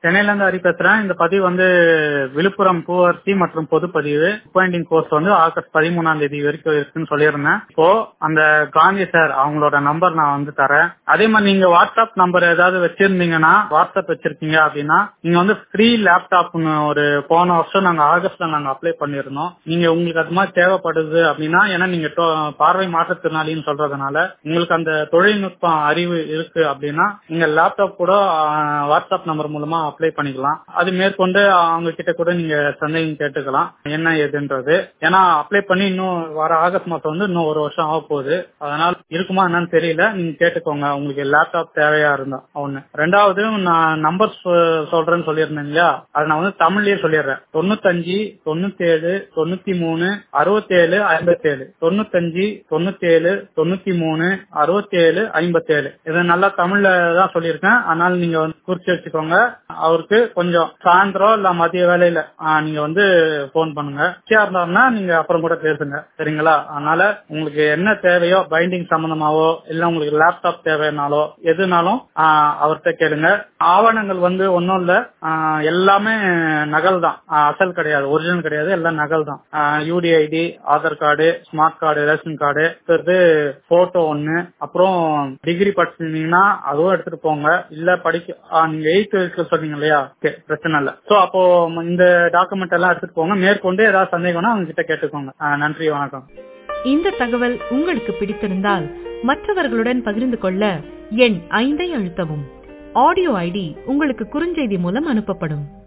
சென்னையில இருந்து ஹரி பேசுறேன் இந்த பதிவு வந்து விழுப்புரம் பூவர்த்தி மற்றும் பொதுப்பதிவு பாயிண்டிங் கோர்ஸ் வந்து ஆகஸ்ட் பதிமூணாம் தேதி வரைக்கும் இருக்குன்னு சொல்லியிருந்தேன் இப்போ அந்த காந்தி சார் அவங்களோட நம்பர் நான் வந்து தரேன் அதே மாதிரி நீங்க வாட்ஸ்அப் நம்பர் ஏதாவது வச்சிருந்தீங்கன்னா வாட்ஸ்அப் வச்சிருக்கீங்க அப்படின்னா நீங்க வந்து ஃப்ரீ லேப்டாப்னு ஒரு போன வருஷம் நாங்க ஆகஸ்ட்ல நாங்க அப்ளை பண்ணிருந்தோம் நீங்க உங்களுக்கு அது மாதிரி தேவைப்படுது அப்படின்னா ஏன்னா நீங்க டோ- பார்வை மாற்றுத்திறனாளின்னு சொல்றதுனால உங்களுக்கு அந்த தொழில்நுட்பம் அறிவு இருக்கு அப்படின்னா நீங்க லேப்டாப் கூட ஆஹ், வாட்ஸ்அப் நம்பர் மூலமா அப்ளை பண்ணிக்கலாம் அது மேற்கொண்டு அவங்க கிட்ட கூட நீங்க சந்தேகம் கேட்டுக்கலாம் என்ன ஏதுன்றது ஏன்னா அப்ளை பண்ணி இன்னும் வர ஆகஸ்ட் மாசம் வந்து இன்னும் ஒரு வருஷம் ஆக போகுது அதனால இருக்குமா என்னன்னு தெரியல நீங்க கேட்டுக்கோங்க உங்களுக்கு லேப்டாப் தேவையா இருந்தா ஒண்ணு ரெண்டாவது நான் நம்பர் சொல்றேன்னு சொல்லியிருந்தேன் இல்லையா அதை நான் வந்து தமிழ்லயே சொல்லிடுறேன் தொண்ணூத்தஞ்சு தொண்ணூத்தி ஏழு தொண்ணூத்தி மூணு அறுபத்தேழு ஐம்பத்தேழு தொண்ணூத்தஞ்சு தொண்ணூத்தேழு தொண்ணூத்தி மூணு அறுபத்தேழு ஐம்பத்தேழு இதை நல்லா தமிழ்ல தான் சொல்லியிருக்கேன் அதனால நீங்க வந்து குறிச்சு வச்சுக்கோங்க அவருக்கு கொஞ்சம் சாயந்தரம் இல்ல மதிய வேலையில ஆஹ், நீங்க வந்து போன் பண்ணுங்க ஃப்ரீயா இருந்தாருன்னா நீங்க அப்புறம் கூட பேசுங்க சரிங்களா அதனால உங்களுக்கு என்ன தேவையோ பைண்டிங் சம்பந்தமாவோ இல்ல உங்களுக்கு லேப்டாப் தேவைனாலோ எதுனாலும் ஆஹ், அவர்கிட்ட கேளுங்க ஆவணங்கள் வந்து ஒன்னும் இல்ல ஆஹ், எல்லாமே நகல் தான் ஆஹ், அசல் கிடையாது ஒரிஜினல் கிடையாது எல்லாம் நகல் தான் UDID Aadhaar card smart card ration card அடுத்தது போட்டோ ஒன்னு அப்புறம் டிகிரி படிச்சிருந்தீங்கன்னா அதுவும் எடுத்துட்டு போங்க இல்ல படிக்க ஆஹ், நீங்க எயித் வரைக்கும் சொன்னீங்க இல்லையா ஓகே பிரச்சனை இல்ல சோ அப்போ இந்த டாக்குமெண்ட் எல்லாம் எடுத்துட்டு போங்க மேற்கொண்டு ஏதாவது சந்தேகம்னா அவங்க கிட்ட கேட்டுக்கோங்க ஆஹ், நன்றி வணக்கம் இந்த தகவல் உங்களுக்கு பிடித்திருந்தால் மற்றவர்களுடன் பகிர்ந்து கொள்ள எண் ஐந்தை அழுத்தவும் ஆடியோ ஐடி உங்களுக்கு குறுஞ்செய்தி மூலம் அனுப்பப்படும்